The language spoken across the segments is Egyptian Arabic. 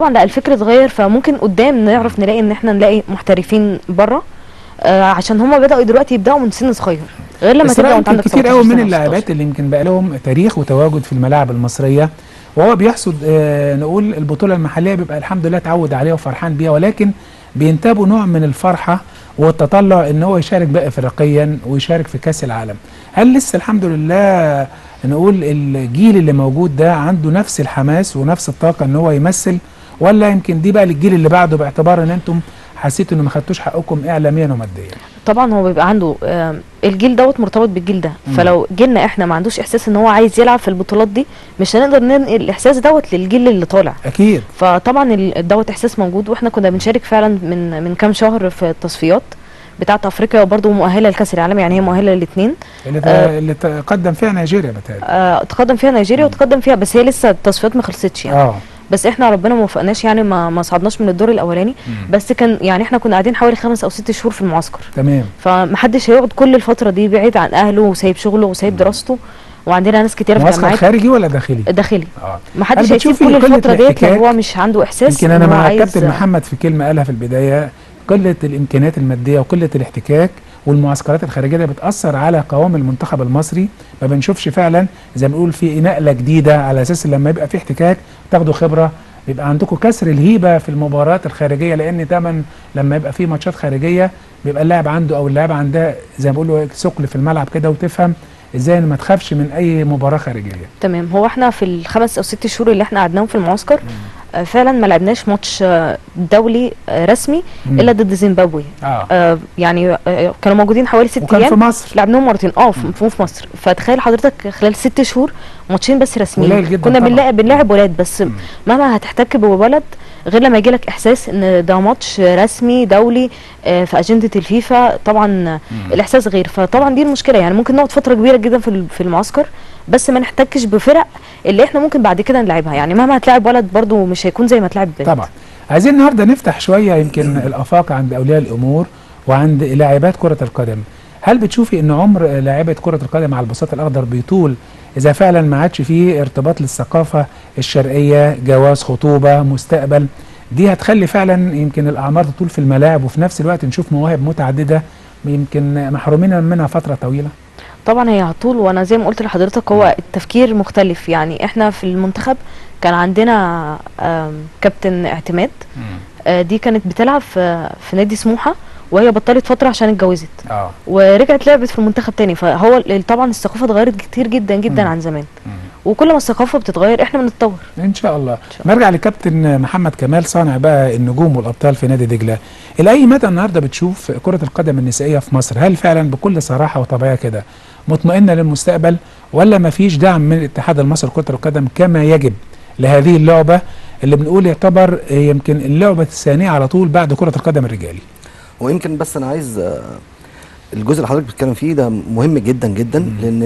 طبعا لا الفكر اتغير فممكن قدام نعرف نلاقي ان احنا نلاقي محترفين بره آه عشان هم بداوا دلوقتي يبداوا من سن صغير غير لما بس تبدا رأيي وانت يمكن عندك كتير 17 قوي من سنة اللاعبات اللي يمكن بقى لهم تاريخ وتواجد في الملاعب المصريه وهو بيحصد آه نقول البطوله المحليه بيبقى الحمد لله اتعود عليها وفرحان بيها ولكن بينتابوا نوع من الفرحه والتطلع ان هو يشارك بقى افريقيا ويشارك في كاس العالم هل لسه الحمد لله نقول الجيل اللي موجود ده عنده نفس الحماس ونفس الطاقه ان هو يمثل ولا يمكن دي بقى للجيل اللي بعده باعتبار ان انتم حسيتوا ان ما خدتوش حقكم اعلاميا وماديا طبعا هو بيبقى عنده آم، الجيل دوت مرتبط بالجيل ده مم. فلو جيلنا احنا ما عندوش احساس ان هو عايز يلعب في البطولات دي مش هنقدر ننقل الاحساس دوت للجيل اللي طالع اكيد فطبعا ال- دوت احساس موجود واحنا كنا بنشارك فعلا من من كام شهر في التصفيات بتاعه افريقيا وبرضه مؤهله لكاس العالم يعني هي مؤهله للاثنين اللي, آه. اللي تقدم فيها نيجيريا بتهيألي آه تقدم فيها نيجيريا وتقدم فيها بس هي لسه التصفيات ما خلصتش يعني اه بس احنا ربنا ما وفقناش يعني ما ما صعدناش من الدور الاولاني مم. بس كان يعني احنا كنا قاعدين حوالي خمس او ست شهور في المعسكر تمام فمحدش هيقعد كل الفتره دي بعيد عن اهله وسايب شغله وسايب دراسته وعندنا ناس كتير في معسكر الجامعات خارجي ولا داخلي؟ داخلي اه محدش هل هيسيب بتشوفي كل قلة الفتره ديت لو الاحتكاك؟ هو مش عنده احساس يمكن إن انا هو مع عايز- الكابتن محمد في كلمه قالها في البدايه قله الامكانيات الماديه وقله الاحتكاك والمعسكرات الخارجيه اللي بتاثر على قوام المنتخب المصري ما بنشوفش فعلا زي ما بنقول في نقله جديده على اساس لما يبقى في احتكاك تاخدوا خبره بيبقى عندكم كسر الهيبه في المباريات الخارجيه لان دايما لما يبقى في ماتشات خارجيه بيبقى اللاعب عنده او اللاعب عندها زي ما بيقولوا ثقل في الملعب كده وتفهم ازاي إن ما تخافش من اي مباراه خارجيه تمام هو احنا في الخمس او ست شهور اللي احنا قعدناهم في المعسكر آه، فعلا ما لعبناش ماتش آه، دولي آه، رسمي مم. الا ضد زيمبابوي اه آه، يعني آه، كانوا موجودين حوالي ست وكان في ايام مصر لعبناهم مرتين اه في في- في مصر فتخيل حضرتك خلال ست شهور ماتشين بس رسميين قليل جدا كنا طبعاً. بنلاعب بنلاعب ولاد بس مم. مهما هتحتك بولد غير لما يجيلك احساس ان ده ماتش رسمي دولي آه، في اجنده الفيفا طبعا آه، الاحساس غير فطبعا دي المشكله يعني ممكن نقعد فتره كبيره جدا في ال- في المعسكر بس ما نحتكش بفرق اللي احنا ممكن بعد كده نلعبها يعني مهما هتلاعب ولد برضو مش هيكون زي ما تلعب بنت طبعا عايزين النهارده نفتح شويه يمكن الافاق عند اولياء الامور وعند لاعبات كره القدم هل بتشوفي ان عمر لاعبه كره القدم على البساط الاخضر بيطول اذا فعلا ما عادش فيه ارتباط للثقافه الشرقيه جواز خطوبه مستقبل دي هتخلي فعلا يمكن الاعمار تطول في الملاعب وفي نفس الوقت نشوف مواهب متعدده يمكن محرومين منها فتره طويله طبعا هي هتطول وانا زي ما قلت لحضرتك هو التفكير مختلف يعني احنا في المنتخب كان عندنا آم، كابتن اعتماد آه، دي كانت بتلعب في في نادي سموحه وهي بطلت فتره عشان اتجوزت اه ورجعت لعبت في المنتخب تاني فهو ال- طبعا الثقافه اتغيرت كتير جدا جدا مم. عن زمان وكل ما الثقافه بتتغير احنا بنتطور ان شاء الله شاء نرجع لكابتن محمد كمال صانع بقى النجوم والابطال في نادي دجله الى اي مدى النهارده بتشوف كره القدم النسائيه في مصر هل فعلا بكل صراحه وطبيعه كده مطمئنه للمستقبل ولا ما فيش دعم من الاتحاد المصري لكره القدم كما يجب لهذه اللعبه اللي بنقول يعتبر يمكن اللعبه الثانيه على طول بعد كره القدم الرجالي ويمكن بس انا عايز آه، الجزء اللي حضرتك بتتكلم فيه ده مهم جدا جدا لان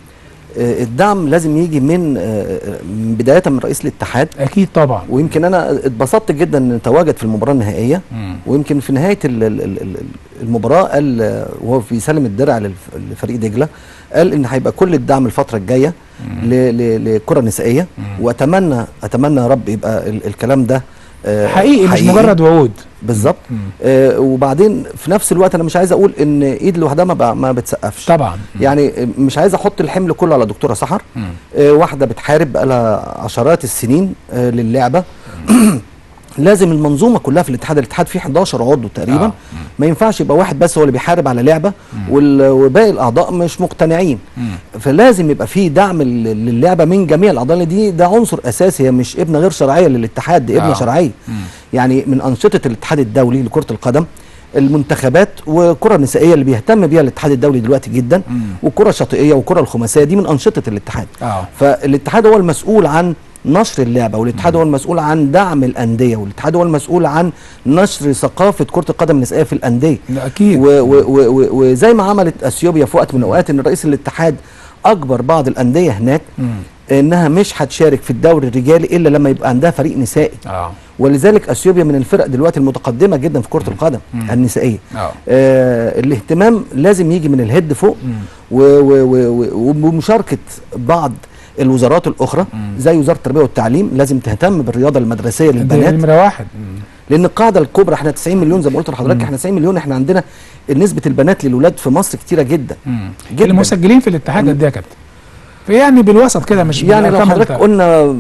آه، الدعم لازم يجي من آه، آه، من بدايه من رئيس الاتحاد اكيد طبعا ويمكن انا اتبسطت جدا ان تواجد في المباراه النهائيه ويمكن في نهايه ال- ال- ال- ال- المباراه قال آه، وهو بيسلم الدرع للف- لفريق دجله قال ان هيبقى كل الدعم الفتره الجايه ل- ل- للكره النسائيه واتمنى اتمنى يا رب يبقى ال- الكلام ده آه، حقيقي مش مجرد وعود بالظبط مم. آه وبعدين في نفس الوقت انا مش عايز اقول ان ايد لوحدها ما, ب- ما بتسقفش طبعا يعني مش عايز احط الحمل كله على دكتوره سحر مم. آه واحده بتحارب بقالها عشرات السنين آه للعبه لازم المنظومه كلها في الاتحاد الاتحاد فيه 11 عضو تقريبا آه. ما ينفعش يبقى واحد بس هو اللي بيحارب على لعبه وال- وباقي الاعضاء مش مقتنعين مم. فلازم يبقى فيه دعم لل- للعبه من جميع الاعضاء لأن دي ده عنصر اساسي هي مش ابنه غير شرعيه للاتحاد دي ابنه آه. شرعيه مم. يعني من انشطه الاتحاد الدولي لكره القدم المنتخبات والكره النسائيه اللي بيهتم بيها الاتحاد الدولي دلوقتي جدا مم. والكره الشاطئيه والكره الخماسيه دي من انشطه الاتحاد اه فالاتحاد هو المسؤول عن نشر اللعبه والاتحاد هو المسؤول عن دعم الانديه والاتحاد هو المسؤول عن نشر ثقافه كره القدم النسائيه في الانديه لا، اكيد و- و- و- و- وزي ما عملت اثيوبيا في وقت من الاوقات ان رئيس الاتحاد اجبر بعض الانديه هناك مم. انها مش هتشارك في الدوري الرجالي الا لما يبقى عندها فريق نسائي اه ولذلك اثيوبيا من الفرق دلوقتي المتقدمه جدا في كره القدم النسائيه اه آه الاهتمام لازم يجي من الهيد فوق مم. و- و- و- و- ومشاركه بعض الوزارات الاخرى زي وزاره التربيه والتعليم لازم تهتم بالرياضه المدرسيه دي للبنات نمره واحد مم. لان القاعده الكبرى احنا 90 مليون زي ما قلت لحضرتك احنا 90 مليون احنا عندنا نسبه البنات للولاد في مصر كتيره جدا مم. جدا. المسجلين في الاتحاد قد ايه يا كابتن؟ يعني بالوسط كده مش يعني لو بالأرقام حضرتك بتاع- قلنا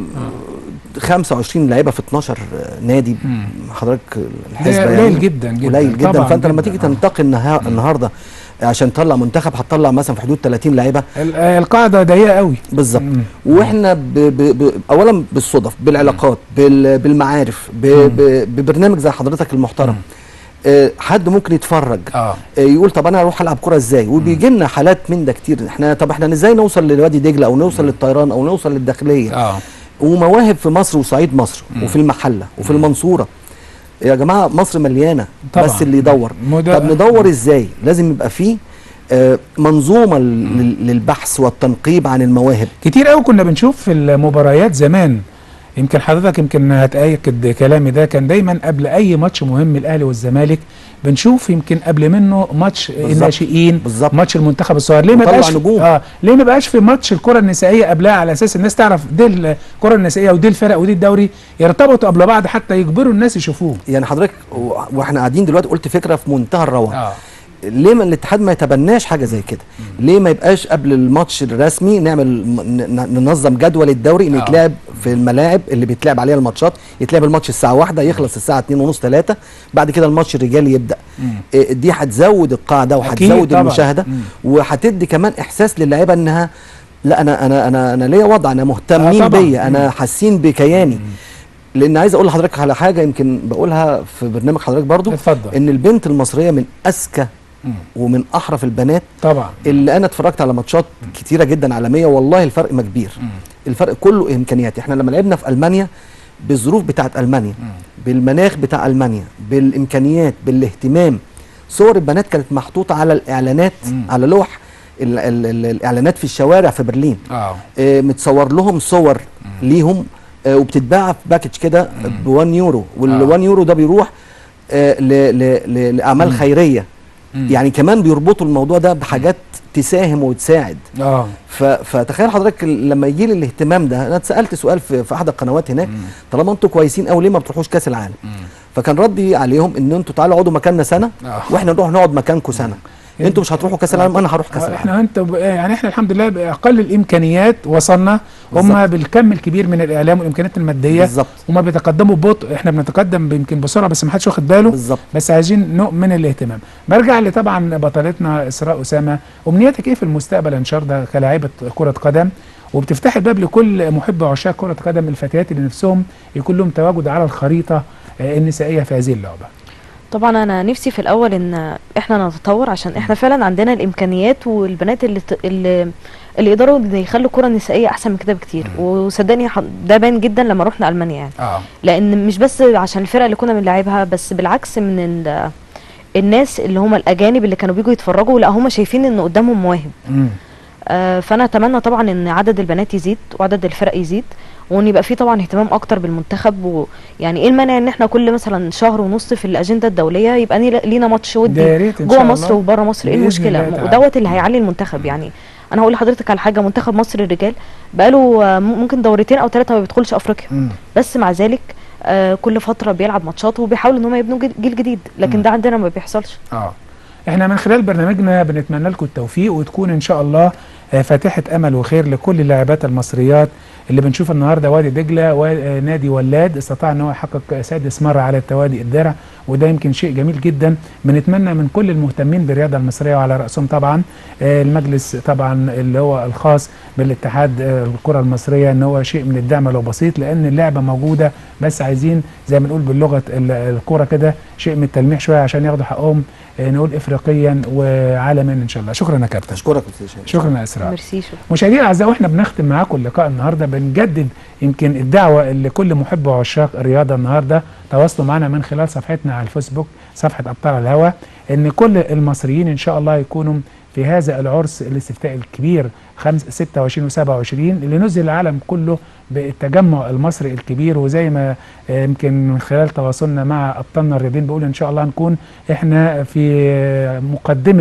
25 لعيبه في 12 نادي مم. حضرتك الحسبه قليل يعني جدا جدا قليل جدا طبعاً فانت لما جداً. تيجي آه. تنتقي النها- النهارده عشان تطلع منتخب هتطلع مثلا في حدود 30 لعيبه ال- آه، القاعده ضيقه قوي بالظبط مم. واحنا ب ب ب اولا بالصدف بالعلاقات بال بالمعارف ب ب ببرنامج زي حضرتك المحترم آه حد ممكن يتفرج اه آه، يقول طب انا اروح العب كوره ازاي وبيجي لنا حالات من ده كتير احنا طب احنا ازاي نوصل لوادي دجله او نوصل للطيران او نوصل للداخليه اه ومواهب في مصر وصعيد مصر وفي المحله وفي المنصوره يا جماعه مصر مليانه طبعاً. بس اللي يدور مد- طب ندور ازاي لازم يبقى فيه آه، منظومه لل- للبحث والتنقيب عن المواهب كتير قوي كنا بنشوف في المباريات زمان يمكن حضرتك يمكن هتأكد كلامي ده كان دايما قبل اي ماتش مهم الاهلي والزمالك بنشوف يمكن قبل منه ماتش الناشئين بالظبط. ماتش المنتخب الصغير ليه ما وطلع بقاش نجوم. اه ليه ما بقاش في ماتش الكره النسائيه قبلها على اساس الناس تعرف دي الكره النسائيه ودي الفرق ودي الدوري يرتبطوا قبل بعض حتى يجبروا الناس يشوفوه يعني حضرتك و- واحنا قاعدين دلوقتي قلت فكره في منتهى الروعه اه ليه ما الاتحاد ما يتبناش حاجه زي كده ليه ما يبقاش قبل الماتش الرسمي نعمل م- ن- ننظم جدول الدوري ان آه. يتلعب في الملاعب اللي بيتلعب عليها الماتشات يتلعب الماتش الساعه واحدة يخلص الساعه 2 ونص 3 بعد كده الماتش الرجالي يبدا إيه، دي هتزود القاعده أكيد وهتزود طبعاً. المشاهده مم. وهتدي كمان احساس للعيبه انها لا انا انا انا انا ليا وضع انا آه، مهتمين طبعاً. بيا انا حاسين بكياني لان عايز اقول لحضرتك على حاجه يمكن بقولها في برنامج حضرتك برضو اتفضل ان البنت المصريه من اذكى مم. ومن احرف البنات طبعا اللي انا اتفرجت على ماتشات كتيره جدا عالميه والله الفرق ما كبير الفرق كله امكانيات احنا لما لعبنا في المانيا بالظروف بتاعت المانيا بالمناخ بتاع المانيا بالامكانيات بالاهتمام صور البنات كانت محطوطه على الاعلانات مم. على لوح ال ال ال الاعلانات في الشوارع في برلين اه آه، متصور لهم صور ليهم آه، وبتتباع في باكج كده ب 1 يورو وال آه. 1 يورو ده بيروح آه، ل- ل- ل- لاعمال خيريه مم. يعني كمان بيربطوا الموضوع ده بحاجات تساهم وتساعد اه ف- فتخيل حضرتك لما يجي لي الاهتمام ده انا اتسالت سؤال في, في احد القنوات هناك طالما انتوا كويسين قوي ليه ما بتروحوش كاس العالم فكان ردي عليهم ان انتوا تعالوا اقعدوا مكاننا سنه آه. واحنا نروح نقعد مكانكم سنه انتوا مش هتروحوا كاس العالم انا هروح كاس آه، العالم احنا انت ب- يعني احنا الحمد لله باقل الامكانيات وصلنا هم بالظبط. بالكم الكبير من الاعلام والامكانيات الماديه بالظبط هم بيتقدموا ببطء احنا بنتقدم يمكن بسرعه بس ما حدش واخد باله بالظبط بس عايزين نوع من الاهتمام برجع لطبعا بطلتنا اسراء اسامه امنيتك ايه في المستقبل ان شاء الله كلاعيبه كره قدم وبتفتح الباب لكل محب عشاق كره قدم الفتيات اللي نفسهم يكون لهم تواجد على الخريطه آه، النسائيه في هذه اللعبه طبعا انا نفسي في الاول ان احنا نتطور عشان احنا فعلا عندنا الامكانيات والبنات اللي ت- اللي, اللي يقدروا إن يخلوا الكره النسائيه احسن من كده بكتير وصدقني ح- ده بان جدا لما رحنا المانيا يعني اه لان مش بس عشان الفرق اللي كنا بنلعبها بس بالعكس من ال- الناس اللي هم الاجانب اللي كانوا بيجوا يتفرجوا لا هم شايفين ان قدامهم مواهب امم آه، فانا اتمنى طبعا ان عدد البنات يزيد وعدد الفرق يزيد وان يبقى في طبعا اهتمام اكتر بالمنتخب ويعني ايه المانع ان احنا كل مثلا شهر ونص في الاجنده الدوليه يبقى ني- لينا ماتش ده يا ودي ريت ان جوه شاء مصر الله وبره مصر ايه بإذن المشكله الله تعالى. ودوت اللي هيعلي المنتخب يعني انا هقول لحضرتك على حاجه منتخب مصر الرجال بقاله آه، ممكن دورتين او ثلاثه ما بيدخلش افريقيا مم. بس مع ذلك آه، كل فتره بيلعب ماتشات وبيحاولوا ان هم يبنوا جيل- جيل جديد لكن ده عندنا ما بيحصلش اه احنا من خلال برنامجنا بنتمنى لكم التوفيق وتكون ان شاء الله آه، فاتحه امل وخير لكل اللاعبات المصريات اللي بنشوف النهارده وادي دجله ونادي ولاد استطاع ان هو يحقق سادس مره على التوالي الدرع وده يمكن شيء جميل جدا بنتمنى من كل المهتمين بالرياضه المصريه وعلى راسهم طبعا آه، المجلس طبعا اللي هو الخاص بالاتحاد آه، الكره المصريه ان هو شيء من الدعم لو بسيط لان اللعبه موجوده بس عايزين زي ما نقول باللغه ال- الكره كده شيء من التلميح شويه عشان ياخدوا حقهم آه، نقول افريقيا وعالميا ان شاء الله شكرا يا كابتن اشكرك يا استاذ شاهين. شكرا يا اسراء ميرسي شكرا مشاهدينا الاعزاء واحنا بنختم معاكم اللقاء النهارده بنجدد يمكن الدعوه لكل محب وعشاق الرياضه النهارده تواصلوا معنا من خلال صفحتنا على الفيسبوك صفحه ابطال الهوى ان كل المصريين ان شاء الله يكونوا في هذا العرس الاستفتاء الكبير 5 26 و27 اللي نزل العالم كله بالتجمع المصري الكبير وزي ما آه، يمكن من خلال تواصلنا مع ابطالنا الرياضيين بيقولوا ان شاء الله نكون احنا في آه، مقدمه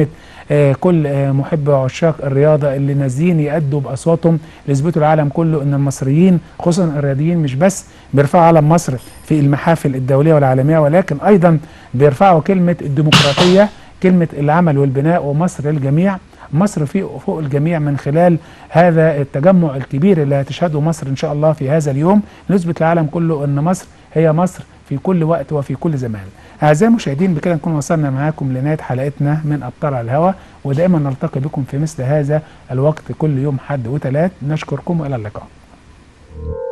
آه، كل آه، محب وعشاق الرياضه اللي نازلين يأدوا باصواتهم ليثبتوا العالم كله ان المصريين خصوصا الرياضيين مش بس بيرفعوا علم مصر في المحافل الدوليه والعالميه ولكن ايضا بيرفعوا كلمه الديمقراطيه كلمه العمل والبناء ومصر للجميع مصر في فوق الجميع من خلال هذا التجمع الكبير اللي هتشهده مصر ان شاء الله في هذا اليوم نثبت للعالم كله ان مصر هي مصر في كل وقت وفي كل زمان. اعزائي المشاهدين بكده نكون وصلنا معاكم لنهايه حلقتنا من ابطال على الهواء ودائما نلتقي بكم في مثل هذا الوقت كل يوم حد وثلاث نشكركم والى اللقاء.